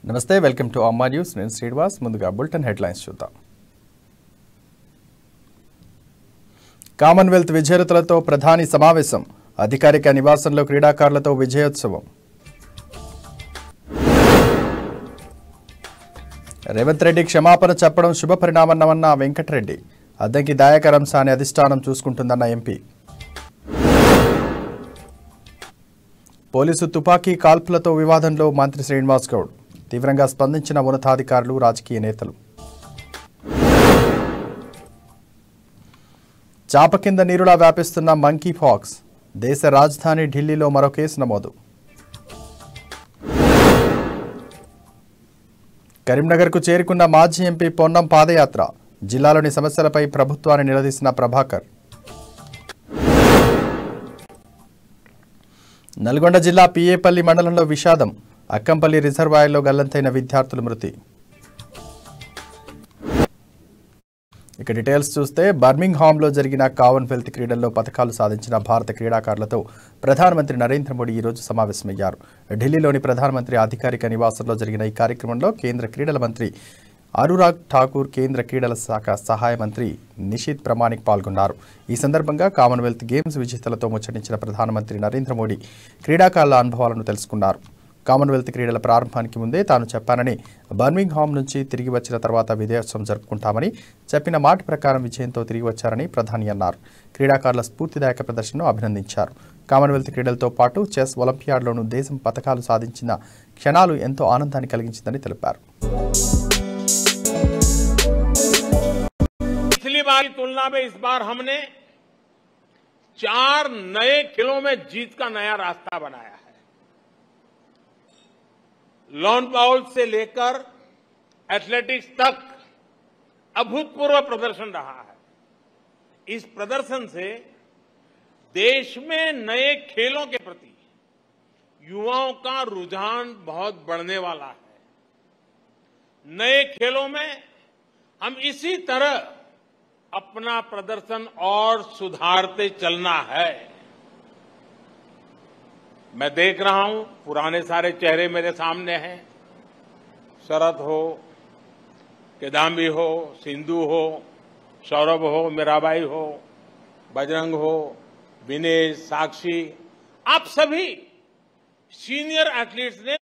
నమస్తే welcome to అమ్మా news నేను శ్రీనివాస్ ముందుగా బులెటిన్ హెడ్లైన్స్ చూద్దాం కామన్వెల్త్ విజేతలతో ప్రధాని సమావేశం అధికారిక నివాసంలో క్రీడాకారులతో విజయోత్సవం రేవంత్ రెడ్డి క్షమాపణ చెప్పడం శుభపరిణామన్నమన్న వెంకటరెడ్డి అద్దంకి దాయకర్ అంశాన్ని అధిష్టానం చూసుకుంటుందన్న ఎంపీ పోలీసు తుపాకీ కాల్పులతో వివాదంలో మంత్రి శ్రీనివాస్ గౌడ్ తీవ్రంగా స్పందించిన ఉన్నతాధికారులు రాజకీయ నేతలు చాప కింద నీరులా వ్యాపిస్తున్న మంకీ ఫాక్స్ దేశ రాజధాని ఢిల్లీలో మరో కేసు నమోదు కరీంనగర్కు చేరుకున్న మాజీ ఎంపీ పొన్నం పాదయాత్ర జిల్లాలోని సమస్యలపై ప్రభుత్వాన్ని నిలదీసిన ప్రభాకర్ నల్గొండ జిల్లా పిఏపల్లి మండలంలో విషాదం అక్కంపల్లి రిజర్వాయర్లో గల్లంతైన విద్యార్థుల మృతి ఇక డీటెయిల్స్ చూస్తే బర్మింగ్హామ్లో జరిగిన కామన్వెల్త్ క్రీడల్లో పథకాలు సాధించిన భారత క్రీడాకారులతో ప్రధానమంత్రి నరేంద్ర మోడీ ఈరోజు సమావేశమయ్యారు ఢిల్లీలోని ప్రధానమంత్రి అధికారిక నివాసంలో జరిగిన ఈ కార్యక్రమంలో కేంద్ర క్రీడల మంత్రి అనురాగ్ ఠాకూర్ కేంద్ర క్రీడల శాఖ సహాయ మంత్రి నిషిత్ ప్రమాణిక్ పాల్గొన్నారు ఈ సందర్భంగా కామన్వెల్త్ గేమ్స్ విజేతలతో ముచ్చటించిన ప్రధానమంత్రి నరేంద్ర మోడీ క్రీడాకారుల అనుభవాలను తెలుసుకున్నారు కామన్వెల్త్ క్రీడల ప్రారంభానికి ముందే తాను చెప్పానని బర్మింగ్హామ్ నుంచి తిరిగి వచ్చిన తర్వాత విజయోత్సవం జరుపుకుంటామని చెప్పిన మాట ప్రకారం విజయంతో తిరిగి వచ్చారని ప్రధాని అన్నారు క్రీడాకారుల స్ఫూర్తిదాయక ప్రదర్శనను అభినందించారు కామన్వెల్త్ క్రీడలతో పాటు చెస్ ఒలింపియాడ్లోనూ దేశం పథకాలు సాధించిన క్షణాలు ఎంతో ఆనందాన్ని కలిగించిందని తెలిపారు पिछली बार की तुलना में इस बार हमने चार नए खेलों में जीत का नया रास्ता बनाया है लॉन बाउल से लेकर एथलेटिक्स तक अभूतपूर्व प्रदर्शन रहा है इस प्रदर्शन से देश में नए खेलों के प्रति युवाओं का रुझान बहुत बढ़ने वाला है नए खेलों में हम इसी तरह अपना प्रदर्शन और सुधारते चलना है मैं देख रहा हूं पुराने सारे चेहरे मेरे सामने हैं शरद हो केदाम्बी हो सिंधु हो सौरभ हो मीराबाई हो बजरंग हो विनेश साक्षी आप सभी सीनियर एथलीट्स ने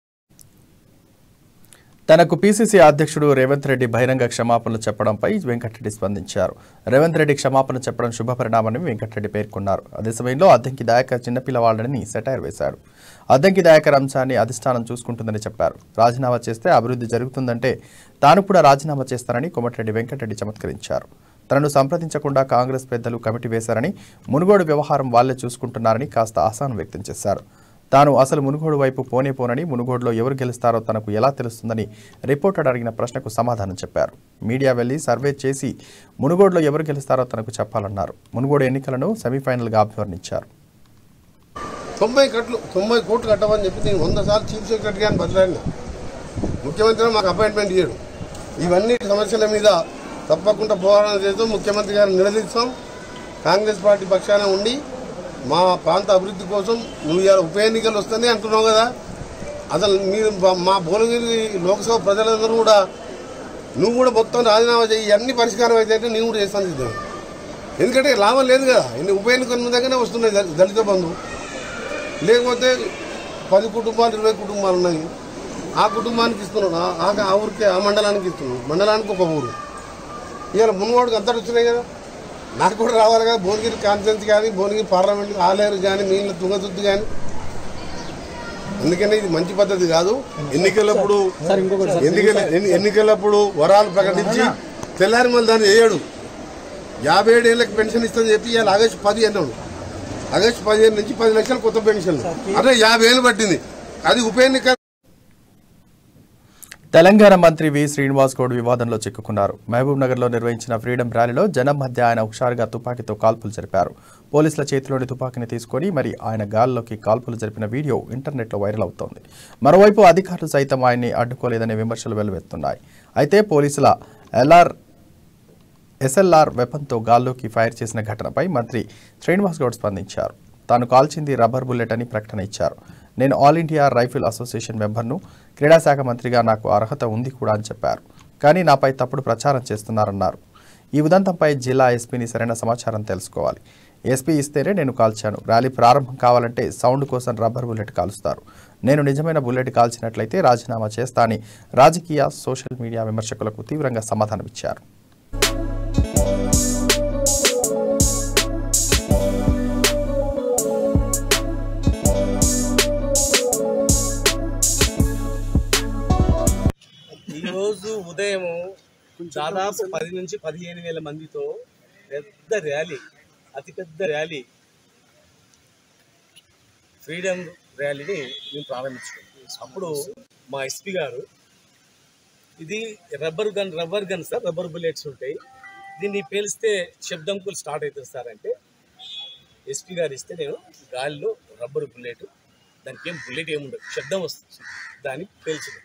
తనకు పీసీసీ అధ్యక్షుడు రేవంత్ రెడ్డి బహిరంగ క్షమాపణలు చెప్పడంపై వెంకటరెడ్డి స్పందించారు రేవంత్ రెడ్డి క్షమాపణ చెప్పడం శుభపరిణామని వెంకటరెడ్డి పేర్కొన్నారు అదే సమయంలో అద్దంకి దాయకర్ చిన్నపిల్లవాళ్ళని సెటైర్ వేశారు అద్దంకి దాయకర్ అంశాన్ని అధిష్టానం చూసుకుంటుందని చెప్పారు రాజీనామా చేస్తే అభివృద్ధి జరుగుతుందంటే తాను కూడా రాజీనామా చేస్తానని కోమటిరెడ్డి వెంకటరెడ్డి చమత్కరించారు తనను సంప్రదించకుండా కాంగ్రెస్ పెద్దలు కమిటీ వేశారని మునుగోడు వ్యవహారం వాళ్లే చూసుకుంటున్నారని కాస్త అసహనం వ్యక్తం చేశారు తాను అసలు మునుగోడు వైపు పోనే పోనని మునుగోడులో ఎవరు గెలుస్తారో తనకు ఎలా తెలుస్తుందని రిపోర్టర్ అడిగిన ప్రశ్నకు సమాధానం చెప్పారు మీడియా వెళ్లి సర్వే చేసి మునుగోడులో ఎవరు గెలుస్తారో తనకు చెప్పాలన్నారు మునుగోడు ఎన్నికలను సెమీఫైనల్గా అభివర్ణించారు తొంభై కట్లు తొంభై కోట్లు కట్టమని చెప్పి నేను వంద సార్లు చీఫ్ సెక్రటరీ అని బదిలాడినా ముఖ్యమంత్రి మాకు అపాయింట్మెంట్ ఇయ్యడు ఇవన్నీ సమస్యల మీద తప్పకుండా పోరాటం చేస్తూ ముఖ్యమంత్రి గారిని నిలదీస్తాం కాంగ్రెస్ పార్టీ పక్షాన ఉండి మా ప్రాంత అభివృద్ధి కోసం నువ్వు ఇవాళ ఉప ఎన్నికలు వస్తుంది అంటున్నావు కదా అసలు మీరు మా- మా భువనగిరి లోక్సభ ప్రజలందరూ కూడా నువ్వు కూడా మొత్తం రాజీనామా చేయి ఇవన్నీ పరిష్కారం అయితే అంటే నేను కూడా చేస్తాను సిద్ధం ఎందుకంటే లాభం లేదు కదా ఇన్ని ఉప ఎన్నికల దగ్గరనే వస్తున్నాయి దళి- దళిత బంధు లేకపోతే పది కుటుంబాలు ఇరవై కుటుంబాలు ఉన్నాయి ఆ కుటుంబానికి ఇస్తున్నాడు ఆ- ఆ- ఆ ఊరికి ఆ మండలానికి ఇస్తున్నాడు మండలానికి ఒక ఊరు ఇవాళ మున్వాడికి అంతటి వచ్చినాయి కదా నాకు కూడా రావాలి కదా భువనగిరి కాన్ఫరెన్స్ కానీ భువనగిరి పార్లమెంట్ ఆలేరు కానీ మిగిలిన తుంగతుర్తి కానీ అందుకనే ఇది మంచి పద్ధతి కాదు ఎన్నికలప్పుడు ఎన్నికల ఎన్ని- ఎన్నికలప్పుడు వరాలు ప్రకటించి తెల్లారి మళ్ళీ దాన్ని వేయడు యాభై ఏడు ఏళ్ళకి పెన్షన్ ఇస్తుందని చెప్పి ఇవాళ ఆగస్టు పది అన్నాడు ఆగస్టు పదిహేను నుంచి పది లక్షలు కొత్త పెన్షన్లు అంటే యాభై ఏళ్ళు పట్టింది అది ఉప ఎన్నిక తెలంగాణ మంత్రి వి శ్రీనివాస్ గౌడ్ వివాదంలో చిక్కుకున్నారు మహబూబ్ నగర్లో నిర్వహించిన ఫ్రీడమ్ ర్యాలీలో జనం మధ్య ఆయన హుషారుగా తుపాకీతో కాల్పులు జరిపారు పోలీసుల చేతిలోని తుపాకీని తీసుకొని మరి ఆయన గాల్లోకి కాల్పులు జరిపిన వీడియో ఇంటర్నెట్లో వైరల్ అవుతోంది మరోవైపు అధికారులు సైతం ఆయన్ని అడ్డుకోలేదనే విమర్శలు వెల్లువెత్తున్నాయి అయితే పోలీసుల ఎల్ఆర్ ఎస్ఎల్ఆర్ వెపన్తో గాల్లోకి ఫైర్ చేసిన ఘటనపై మంత్రి శ్రీనివాస్ గౌడ్ స్పందించారు తాను కాల్చింది రబ్బర్ బుల్లెట్ అని ప్రకటన ఇచ్చారు నేను ఆల్ ఇండియా రైఫిల్ అసోసియేషన్ మెంబర్ను క్రీడా శాఖ మంత్రిగా నాకు అర్హత ఉంది కూడా అని చెప్పారు కానీ నాపై తప్పుడు ప్రచారం చేస్తున్నారన్నారు ఈ ఉదంతంపై జిల్లా ఎస్పీని సరైన సమాచారం తెలుసుకోవాలి ఎస్పీ ఇస్తేనే నేను కాల్చాను ర్యాలీ ప్రారంభం కావాలంటే సౌండ్ కోసం రబ్బర్ బుల్లెట్ కాలుస్తారు నేను నిజమైన బుల్లెట్ కాల్చినట్లయితే రాజీనామా చేస్తా అని రాజకీయ సోషల్ మీడియా విమర్శకులకు తీవ్రంగా సమాధానమిచ్చారు ఈరోజు ఉదయం దాదాపు పది నుంచి పదిహేను వేల మందితో పెద్ద ర్యాలీ అతిపెద్ద ర్యాలీ ఫ్రీడమ్ ర్యాలీని మేము ప్రారంభించుకున్నాం అప్పుడు మా ఎస్పీ గారు ఇది rubber gun rubber gun sir rubber bullets ఉంటాయి దీన్ని పేలిస్తే శబ్దంకులు స్టార్ట్ అవుతుంది సార్ అంటే ఎస్పీ గారు ఇస్తే నేను గాలిలో రబ్బర్ బుల్లెట్ దానికి ఏం బుల్లెట్ ఏముండదు శబ్దం వస్తుంది దాన్ని పేల్చింది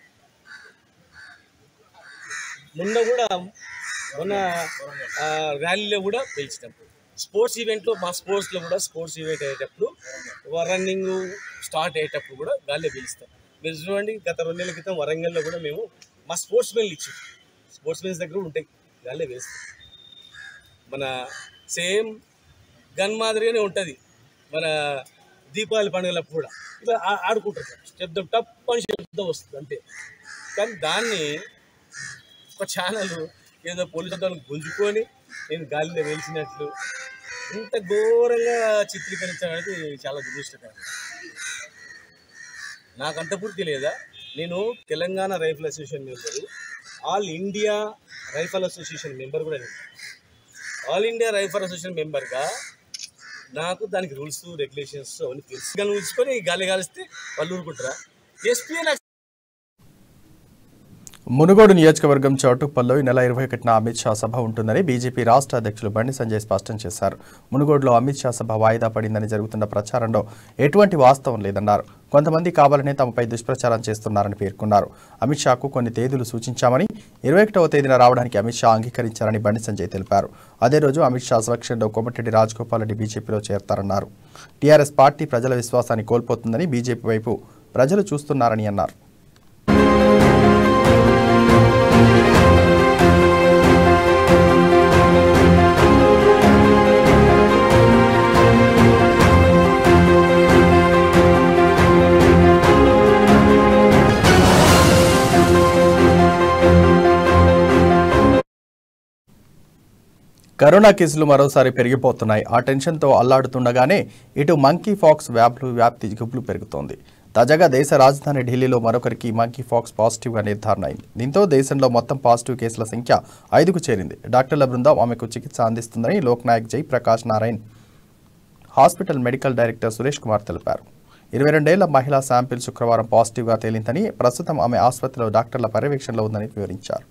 మొన్న కూడా మొన్న ఆ, ర్యాలీలో కూడా పిలిచినాం స్పోర్ట్స్ ఈవెంట్లో మా స్పోర్ట్స్లో కూడా స్పోర్ట్స్ ఈవెంట్ అయ్యేటప్పుడు రన్నింగ్ స్టార్ట్ అయ్యేటప్పుడు కూడా గాలిలో పిలుస్తాం మీరు చూడండి గత రెండు నెలల క్రితం వరంగల్లో కూడా మేము మా స్పోర్ట్స్ మెన్లు ఇచ్చాం స్పోర్ట్స్ మెన్స్ దగ్గర కూడా ఉంటాయి గాలిలో వేస్తాం మన సేమ్ గన్ మాదిరిగానే ఉంటుంది మన దీపావళి పండుగలప్పుడు కూడా ఇలా ఆ- ఆడుకుంటారు సార్ శబ్దం టప్ అని శబ్దం వస్తుంది అంతే కానీ దాన్ని ఒక ఛానల్ ఏదో పోలీసు వాళ్ళని గుంజుకొని నేను గాలిలో వేల్చినట్లు ఇంత ఘోరంగా చిత్రీకరించడం అనేది చాలా దురదృష్టకరం నాకు అంత పూర్తి లేదా నేను Telangana Rifle Association member All India Rifle Association member కూడా నేను ఆల్ ఇండియా రైఫల్ అసోసియేషన్ మెంబర్గా నాకు దానికి రూల్స్ రెగ్యులేషన్స్ అవన్నీ తెలుసు కానీ ఉంచుకొని గాలి కాలిస్తే వాళ్ళు ఊరుకుంటారా ఎస్పీ నాకు మునుగోడు నియోజకవర్గం చౌటుప్పల్లో ఈ నెల ఇరవై ఒకటిన అమిత్ షా సభ ఉంటుందని బీజేపీ రాష్ట్ర అధ్యక్షులు బండి సంజయ్ స్పష్టం చేశారు మునుగోడులో అమిత్ షా సభ వాయిదా పడిందని జరుగుతున్న ప్రచారంలో ఎటువంటి వాస్తవం లేదన్నారు కొంతమంది కావాలనే తమపై దుష్ప్రచారం చేస్తున్నారని పేర్కొన్నారు అమిత్ షాకు కొన్ని తేదీలు సూచించామని ఇరవై ఒకటవ తేదీన రావడానికి అమిత్ షా అంగీకరించారని బండి సంజయ్ తెలిపారు అదే రోజు అమిత్ షా సమక్షంలో కోమటిరెడ్డి రాజగోపాల్ రెడ్డి బీజేపీలో చేరతారన్నారు టీఆర్ఎస్ పార్టీ ప్రజల విశ్వాసాన్ని కోల్పోతుందని బీజేపీ వైపు ప్రజలు చూస్తున్నారని అన్నారు కరోనా కేసులు మరోసారి పెరిగిపోతున్నాయి ఆ టెన్షన్తో అల్లాడుతుండగానే ఇటు మంకీ ఫాక్స్ వ్యాప్లు వ్యాప్తి గుబులు పెరుగుతోంది తాజాగా దేశ రాజధాని ఢిల్లీలో మరొకరికి మంకీ ఫాక్స్ పాజిటివ్గా నిర్ధారణ అయింది దీంతో దేశంలో మొత్తం పాజిటివ్ కేసుల సంఖ్య ఐదుకు చేరింది డాక్టర్ల బృందం ఆమెకు చికిత్స అందిస్తుందని Loknayak Jayaprakash Narayan hospital medical director Suresh Kumar తెలిపారు ఇరవై రెండేళ్ల మహిళా శాంపిల్ శుక్రవారం పాజిటివ్గా తేలిందని ప్రస్తుతం ఆమె ఆసుపత్రిలో డాక్టర్ల పర్యవేక్షణలో ఉందని వివరించారు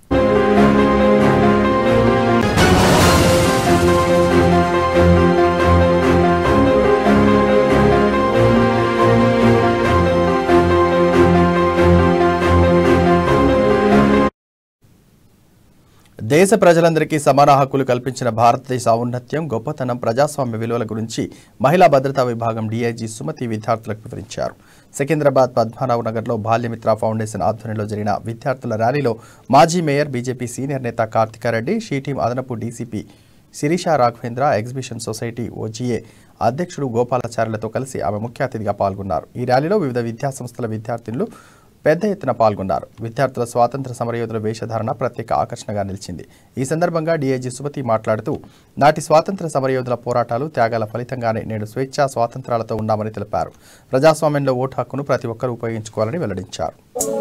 దేశ ప్రజలందరికీ సమాన హక్కులు కల్పించిన భారతదేశ ఔన్నత్యం గొప్పతనం ప్రజాస్వామ్య విలువల గురించి మహిళా భద్రతా విభాగం డీఐజీ సుమతి విద్యార్థులకు వివరించారు సికింద్రాబాద్ పద్మారావు నగర్లో బాల్యమిత్ర ఫౌండేషన్ ఆధ్వర్యంలో జరిగిన విద్యార్థుల ర్యాలీలో మాజీ మేయర్ బీజేపీ సీనియర్ నేత కార్తికారెడ్డి షీ టీం అదనపు DCP Sirisha Raghavendra exhibition society OGA అధ్యక్షుడు గోపాలాచార్యులతో కలిసి ఆమె ముఖ్య అతిథిగా పాల్గొన్నారు ఈ ర్యాలీలో వివిధ విద్యాసంస్థల విద్యార్థినులు పెద్ద ఎత్తున పాల్గొన్నారు విద్యార్థుల స్వాతంత్ర సమరయోధుల వేషధారణ ప్రత్యేక ఆకర్షణగా నిలిచింది ఈ సందర్భంగా డీఐజీ సుమతి మాట్లాడుతూ నాటి స్వాతంత్ర సమరయోధుల పోరాటాలు త్యాగాల ఫలితంగానే నేడు స్వేచ్ఛా స్వాతంత్రాలతో ఉన్నామని తెలిపారు ప్రజాస్వామ్యంలో ఓటు హక్కును ప్రతి ఒక్కరూ ఉపయోగించుకోవాలని వెల్లడించారు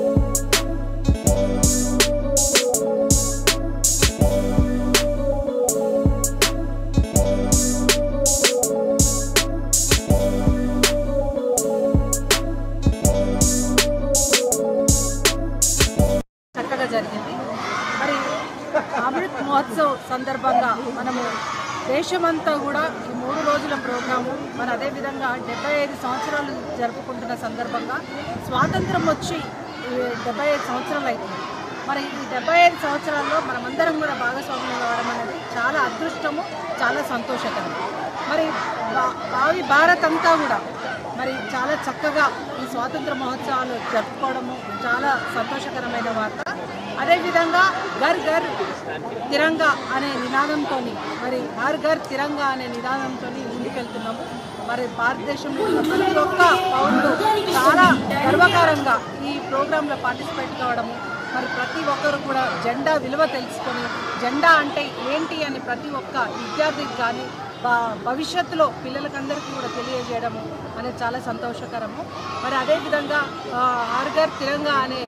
చక్కగా జరిగింది మరి అమృత్ మహోత్సవ్ సందర్భంగా మనము దేశమంతా కూడా ఈ మూడు రోజుల ప్రోగ్రాము మన అదేవిధంగా డెబ్బై ఐదు సంవత్సరాలు జరుపుకుంటున్న సందర్భంగా స్వాతంత్రం వచ్చి ఈ డెబ్బై ఐదు సంవత్సరాలు అవుతుంది మరి ఈ డెబ్బై ఐదు సంవత్సరాల్లో మనమందరం కూడా భాగస్వామ్యం కావడం అనేది చాలా అదృష్టము చాలా సంతోషకరం మరి భా- భావి భారత్ అంతా కూడా మరి చాలా చక్కగా ఈ స్వాతంత్ర మహోత్సవాలు జరుపుకోవడము చాలా సంతోషకరమైన వార్త అదేవిధంగా గర్ గర్ తిరంగా అనే నినాదంతో మరి హర్ ఘర్ తిరంగా అనే నినాదంతో ముందుకెళ్తున్నాము మరి భారతదేశంలో ఉన్న ప్రతి ఒక్క పౌరుడు చాలా గర్వకారంగా ఈ ప్రోగ్రాంలో పార్టిసిపేట్ కావడము మరి ప్రతి ఒక్కరు కూడా జెండా విలువ తెలుసుకొని జెండా అంటే ఏంటి అని ప్రతి ఒక్క విద్యార్థికి కానీ భ- భవిష్యత్తులో పిల్లలకందరికీ కూడా తెలియజేయడము అనేది చాలా సంతోషకరము మరి అదేవిధంగా ఆ, హర్ ఘర్ తిరంగా అనే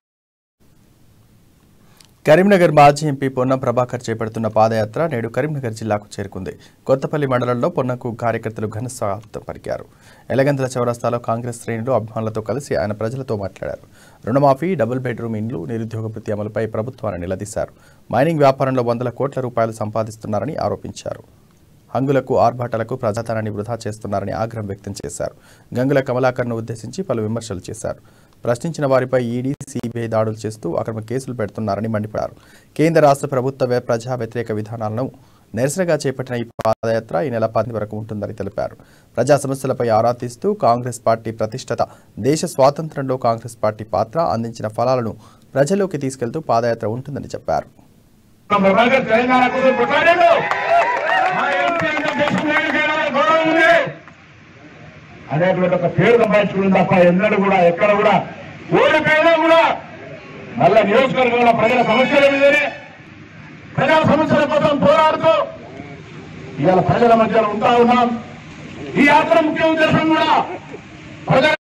కరీంనగర్ మాజీ ఎంపీ పొన్నం ప్రభాకర్ చేపడుతున్న పాదయాత్ర నేడు కరీంనగర్ జిల్లాకు చేరుకుంది కొత్తపల్లి మండలంలో పొన్నంకు కార్యకర్తలు ఘన స్వాగతం పలికారు ఎలగంతల చౌరస్తాలో కాంగ్రెస్ శ్రేణులు అభిమానులతో కలిసి ఆయన ప్రజలతో మాట్లాడారు రుణమాఫీ డబుల్ బెడ్రూమ్ ఇండ్లు నిరుద్యోగ వృత్తి అమలుపై ప్రభుత్వాన్ని నిలదీశారు మైనింగ్ వ్యాపారంలో వందల కోట్ల రూపాయలు సంపాదిస్తున్నారని ఆరోపించారు హంగులకు ఆర్భాటాలకు ప్రజాధనాన్ని వృధా చేస్తున్నారని ఆగ్రహం వ్యక్తం చేశారు గంగుల కమలాకర్ను ఉద్దేశించి పలు విమర్శలు చేశారు ప్రశ్నించిన వారిపై ఈడీ సిబిఐ దాడులు చేస్తూ అక్రమ కేసులు పెడుతున్నారని మండిపడారు కేంద్ర రాష్ట్ర ప్రభుత్వ వ్య- ప్రజా వ్యతిరేక విధానాలను నిరసనగా చేపట్టిన ఈ పాదయాత్ర ఈ నెల పది వరకు ఉంటుందని తెలిపారు ప్రజా సమస్యలపై ఆరా తీస్తూ కాంగ్రెస్ పార్టీ ప్రతిష్టత దేశ స్వాతంత్ర్యంలో కాంగ్రెస్ పార్టీ పాత్ర అందించిన ఫలాలను ప్రజల్లోకి తీసుకెళ్తూ పాదయాత్ర ఉంటుందని చెప్పారు ప్రభాకర్ తెలంగాణ కోసం కొట్లాడాడు మా ఎంపీ అంటే దేశం లేనికైనా గౌరవం ఉంది అనేటువంటి ఒక పేరు సంపాదించుకుంది తప్ప ఎన్నడూ కూడా ఎక్కడ కూడా ఓడిపోయినా కూడా మళ్ళా నియోజకవర్గంలో ప్రజల సమస్యల మీదనే ప్రజల సమస్యల కోసం పోరాడుతూ ఇవాళ ప్రజల మధ్యలో ఉంటా ఉన్నాం ఈ యాత్ర ముఖ్య ఉద్దేశం కూడా ప్రజల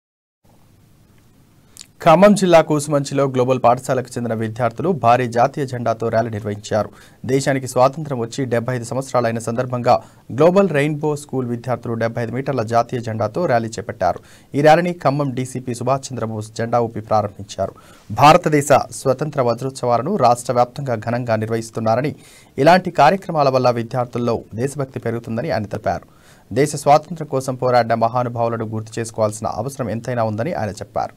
ఖమ్మం జిల్లా కూసుమంచిలో గ్లోబల్ పాఠశాలకు చెందిన విద్యార్థులు భారీ జాతీయ జెండాతో ర్యాలీ నిర్వహించారు దేశానికి స్వాతంత్ర్యం వచ్చి డెబ్బై ఐదు సంవత్సరాలైన సందర్భంగా గ్లోబల్ రెయిన్బో స్కూల్ విద్యార్థులు డెబ్బై ఐదు మీటర్ల జాతీయ జెండాతో ర్యాలీ చేపట్టారు ఈ ర్యాలీని ఖమ్మం డీసీపీ సుభాష్ చంద్రబోస్ జెండా ఊపి ప్రారంభించారు భారతదేశ స్వతంత్ర వజ్రోత్సవాలను రాష్ట్ర వ్యాప్తంగా ఘనంగా నిర్వహిస్తున్నారని ఇలాంటి కార్యక్రమాల వల్ల విద్యార్థుల్లో దేశభక్తి పెరుగుతుందని ఆయన తెలిపారు దేశ స్వాతంత్ర్యం కోసం పోరాడిన మహానుభావులను గుర్తు చేసుకోవాల్సిన అవసరం ఎంతైనా ఉందని ఆయన చెప్పారు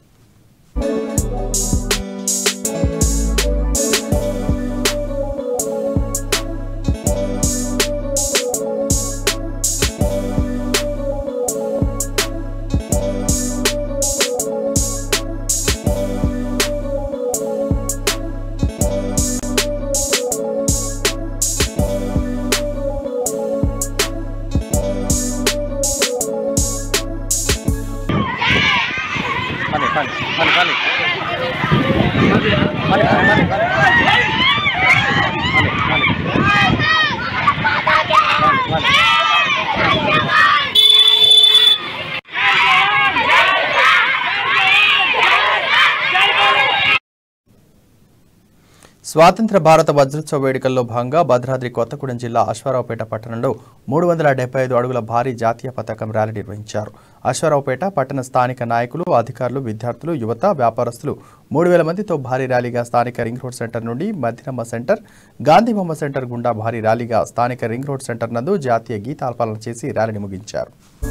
స్వాతంత్ర భారత వజ్రోత్సవ వేడుకల్లో భాగంగా భద్రాద్రి కొత్తగూడెం జిల్లా అశ్వారావుపేట పట్టణంలో మూడు వందల డెబ్బై ఐదు అడుగుల భారీ జాతీయ పతాకం ర్యాలీ నిర్వహించారు అశ్వారావుపేట పట్టణ స్థానిక నాయకులు అధికారులు విద్యార్థులు యువత వ్యాపారస్తులు మూడు వేల మందితో భారీ ర్యాలీగా స్థానిక రింగ్ రోడ్ సెంటర్ నుండి మధ్యనమ్మ సెంటర్ గాంధీబొమ్మ సెంటర్ గుండా భారీ ర్యాలీగా స్థానిక రింగ్ రోడ్ సెంటర్ నందు జాతీయ గీతాల్పాలన చేసి ర్యాలీని ముగించారు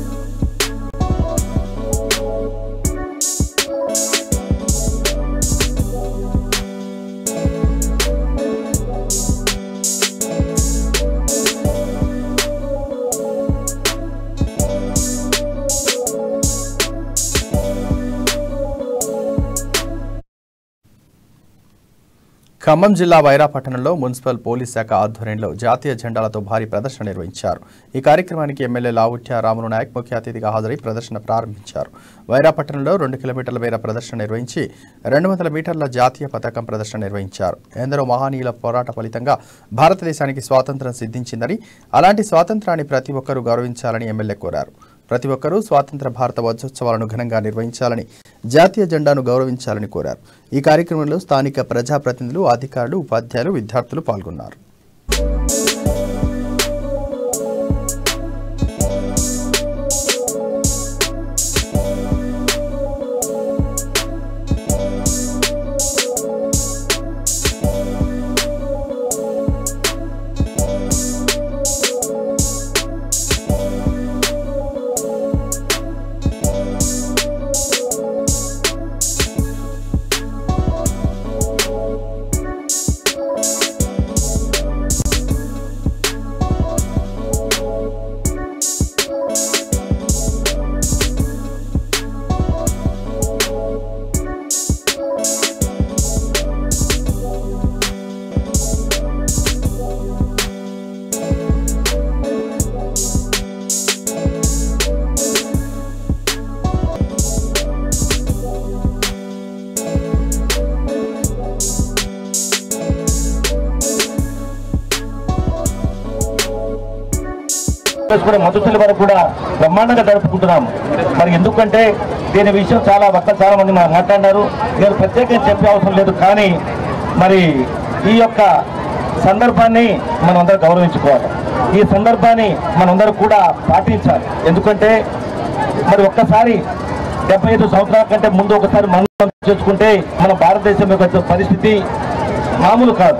ఖమ్మం జిల్లా వైరా పట్టణంలో మున్సిపల్ పోలీస్ శాఖ ఆధ్వర్యంలో జాతీయ జెండాలతో భారీ ప్రదర్శన నిర్వహించారు ఈ కార్యక్రమానికి ఎమ్మెల్యే లావుట్య రాములు నాయక్ ముఖ్య అతిథిగా హాజరై ప్రదర్శన ప్రారంభించారు వైరా పట్టణంలో రెండు కిలోమీటర్ల మేర ప్రదర్శన నిర్వహించి రెండు వందల మీటర్ల జాతీయ పతాకం ప్రదర్శన నిర్వహించారు ఎందరో మహనీయుల పోరాట ఫలితంగా భారతదేశానికి స్వాతంత్ర్యం సిద్ధించిందని అలాంటి స్వాతంత్రాన్ని ప్రతి ఒక్కరూ గౌరవించాలని ఎమ్మెల్యే కోరారు ప్రతి ఒక్కరూ స్వాతంత్ర భారత వజ్రోత్సవాలను ఘనంగా నిర్వహించాలని జాతీయ జెండాను గౌరవించాలని కోరారు ఈ కార్యక్రమంలో స్థానిక ప్రజాప్రతినిధులు అధికారులు ఉపాధ్యాయులు విద్యార్థులు పాల్గొన్నారు చేసుకునే మధుసలి వరకు కూడా బ్రహ్మాండంగా జరుపుకుంటున్నాం మరి ఎందుకంటే దీని విషయం చాలా వక్త చాలా మంది మా- మాట్లాడినారు నేను ప్రత్యేకంగా చెప్పే అవసరం లేదు కానీ మరి ఈ యొక్క సందర్భాన్ని మనం అందరం గౌరవించుకోవాలి ఈ సందర్భాన్ని మనందరం కూడా పాటించాలి ఎందుకంటే మరి ఒక్కసారి డెబ్బై ఐదు సంవత్సరాల కంటే ముందు ఒకసారి మనం చేసుకుంటే మన భారతదేశం యొక్క పరిస్థితి మామూలు కాదు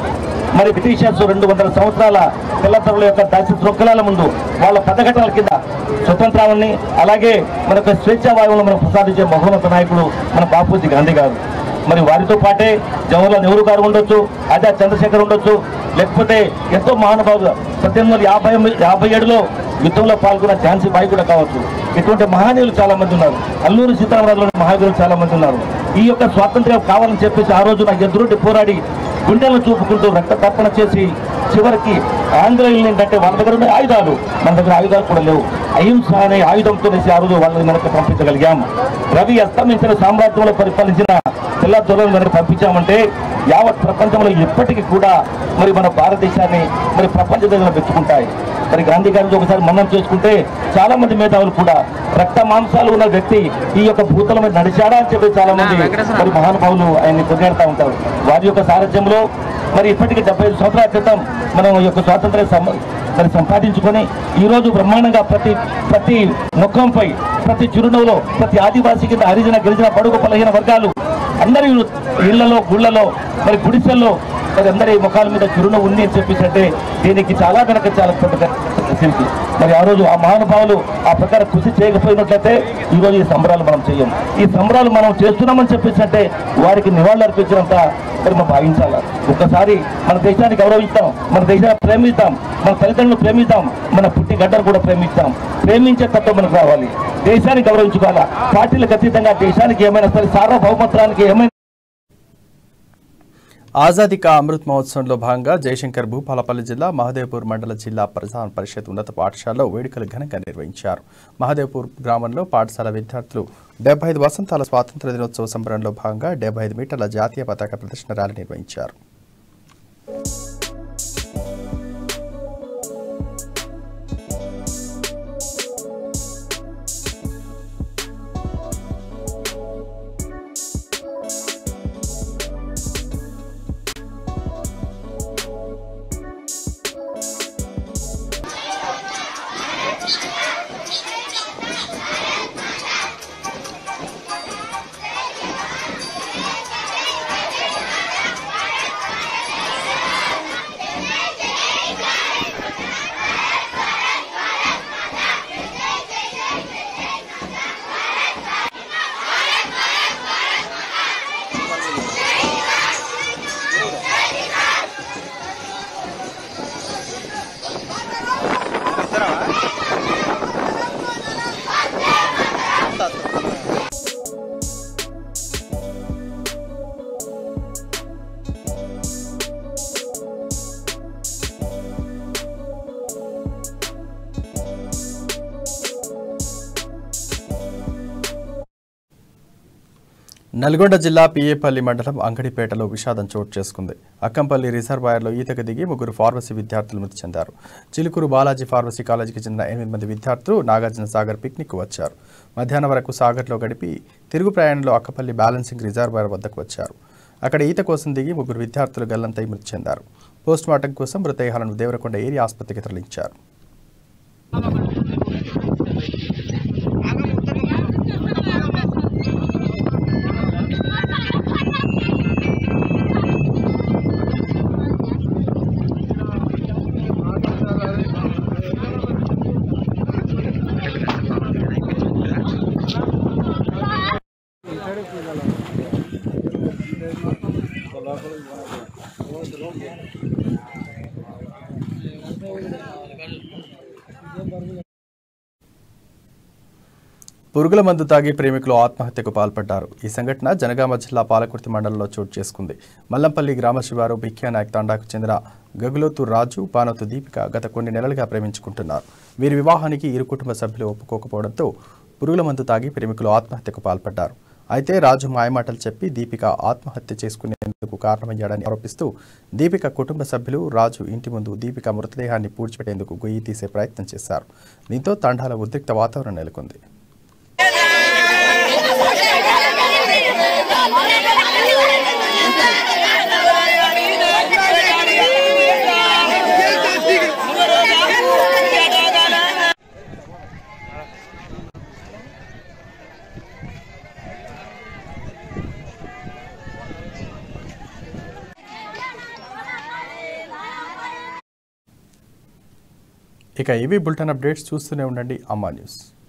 మరి బ్రిటిషర్స్ రెండు వందల సంవత్సరాల పిల్లతరుల యొక్క దాసి శృంఖలాల ముందు వాళ్ళ పదఘటాల కింద స్వతంత్రాన్ని అలాగే మనకు స్వేచ్ఛా వాయువులను మనం ప్రసాదించే మహోన్నత నాయకుడు మన బాపూజీ గాంధీ గారు మరి వారితో పాటే జవహర్లాల్ నెహ్రూ గారు ఉండొచ్చు ఆజాద్ చంద్రశేఖర్ ఉండొచ్చు లేకపోతే ఎంతో మహానుభావులు పద్దెనిమిది వందల యాభై యాభై ఏడులో యుద్ధంలో పాల్గొన్న ఝాన్సీ బాయి కూడా కావచ్చు ఇటువంటి మహనీయులు చాలా మంది ఉన్నారు అల్లూరి సీతారామరాజులోని మహావీరులు చాలా మంది ఉన్నారు ఈ యొక్క స్వాతంత్ర్యం కావాలని చెప్పేసి ఆ రోజున ఎదురుండి పోరాడి గుండెలను చూపుకుంటూ రక్త తర్పణ చేసి చివరికి ఆంగ్లేయులు ఏంటంటే వాళ్ళ దగ్గర ఉన్న ఆయుధాలు మన దగ్గర ఆయుధాలు కూడా లేవు అహింస అనే ఆయుధంతో ఆ రోజు వాళ్ళని మనకు పంపించగలిగాం రవి అస్తమించిన సామ్రాజ్యంలో పరిపాలించిన పిల్ల దొరలను మనకు పంపించామంటే యావత్ ప్రపంచంలో ఇప్పటికీ కూడా మరి మన భారతదేశాన్ని మరి ప్రపంచ దేశాలు మెచ్చుకుంటాయి మరి గాంధీ గారిని ఒకసారి మన్నం చేసుకుంటే చాలా మంది మేధావులు కూడా రక్త మాంసాలు ఉన్న వ్యక్తి ఈ యొక్క భూతల మీద నడిచాడా అని చెప్పి చాలా మంది మరి మహానుభావులు ఆయన్ని కొనియాడుతూ ఉంటారు వారి యొక్క సారథ్యంలో మరి ఇప్పటికీ డెబ్బై ఐదు సంవత్సరాల క్రితం మనం ఈ యొక్క స్వాతంత్ర్యం సం- మరి సంపాదించుకొని ఈ రోజు బ్రహ్మాండంగా ప్రతి ప్రతి ముఖంపై ప్రతి చిరునవ్వులో ప్రతి ఆదివాసీ కింద హరిజన గిరిజన బడుగు బలహీన వర్గాలు అందరి ఇళ్లలో గుళ్ళలో మరి గుడిసెల్లో మరి అందరి ముఖాల మీద చిరునవ్వు ఉంది అని చెప్పేసి అంటే దీనికి చాలా వెనక చాలా పెద్ద శిల్పి మరి ఆ రోజు ఆ మహానుభావులు ఆ ప్రకారం కృషి చేయకపోయినట్లయితే ఈ రోజు ఈ సంబరాలు మనం చేయం ఈ సంబరాలు మనం చేస్తున్నామని చెప్పేసి అంటే వారికి నివాళులు అర్పించినంత మరి మనం భావించాలి ఒక్కసారి మన దేశాన్ని గౌరవిస్తాం మన దేశాన్ని ప్రేమిస్తాం మన తల్లిదండ్రులు ప్రేమిస్తాం మన పుట్టి గడ్డను కూడా ప్రేమిస్తాం ప్రేమించే తత్వం మనకు రావాలి దేశాన్ని గౌరవించుకోవాలా పార్టీలకు అతీతంగా దేశానికి ఏమైనా సరే సార్వభౌమత్వానికి ఏమైనా ఆజాదీ కా అమృత్ మహోత్సవంలో భాగంగా జయశంకర్ భూపాలపల్లి జిల్లా మహదేవ్పూర్ మండల జిల్లా ప్రధాన పరిషత్ ఉన్నత పాఠశాలలో వేడుకలు ఘనంగా నిర్వహించారు మహదేవ్పూర్ గ్రామంలో పాఠశాల విద్యార్థులు డెబ్బై ఐదు వసంతాల స్వాతంత్ర దినోత్సవ సంబరంలో భాగంగా డెబ్బై ఐదు మీటర్ల జాతీయ పతాక ప్రదర్శన ర్యాలీ నిర్వహించారు నల్గొండ జిల్లా పిఏపల్లి మండలం అంగడిపేటలో విషాదం చోటు చేసుకుంది అక్కంపల్లి రిజర్వాయర్లో ఈతకు దిగి ముగ్గురు ఫార్మసీ విద్యార్థులు మృతి చెందారు చిలుకూరు బాలాజీ ఫార్మసీ కాలేజీకి చెందిన ఎనిమిది మంది విద్యార్థులు నాగార్జున సాగర్ పిక్నిక్ వచ్చారు మధ్యాహ్నం వరకు సాగర్లో గడిపి తిరుగు ప్రయాణంలో అక్కపల్లి బ్యాలెన్సింగ్ రిజర్వాయర్ వద్దకు వచ్చారు అక్కడ ఈత కోసం దిగి ముగ్గురు విద్యార్థులు గల్లంతై మృతి చెందారు పోస్టుమార్టం కోసం మృతదేహాలను దేవరకొండ ఏరియా ఆసుపత్రికి తరలించారు పురుగుల మందు తాగి ప్రేమికులు ఆత్మహత్యకు పాల్పడ్డారు ఈ సంఘటన జనగామ జిల్లా పాలకుర్తి మండలంలో చోటు చేసుకుంది మల్లంపల్లి గ్రామ శివారు బిఖ్యానాయక్ తండాకు చెందిన గగులోతు రాజు పానోతు దీపిక గత కొన్ని నెలలుగా ప్రేమించుకుంటున్నారు వీరి వివాహానికి ఇరు కుటుంబ సభ్యులు ఒప్పుకోకపోవడంతో పురుగుల మందు తాగి ప్రేమికులు ఆత్మహత్యకు పాల్పడ్డారు అయితే రాజు మాయమాటలు చెప్పి దీపిక ఆత్మహత్య చేసుకునేందుకు హత్యకు కారణమయ్యాడని ఆరోపిస్తూ దీపిక కుటుంబ సభ్యులు రాజు ఇంటి ముందు దీపిక మృతదేహాన్ని పూడ్చిపెట్టేందుకు గొయ్యి తీసే ప్రయత్నం చేశారు దీంతో తండాల ఉద్రిక్త వాతావరణం నెలకొంది ఇక ఇవి బులెటిన్ అప్డేట్స్ చూస్తూనే ఉండండి అమ్మా న్యూస్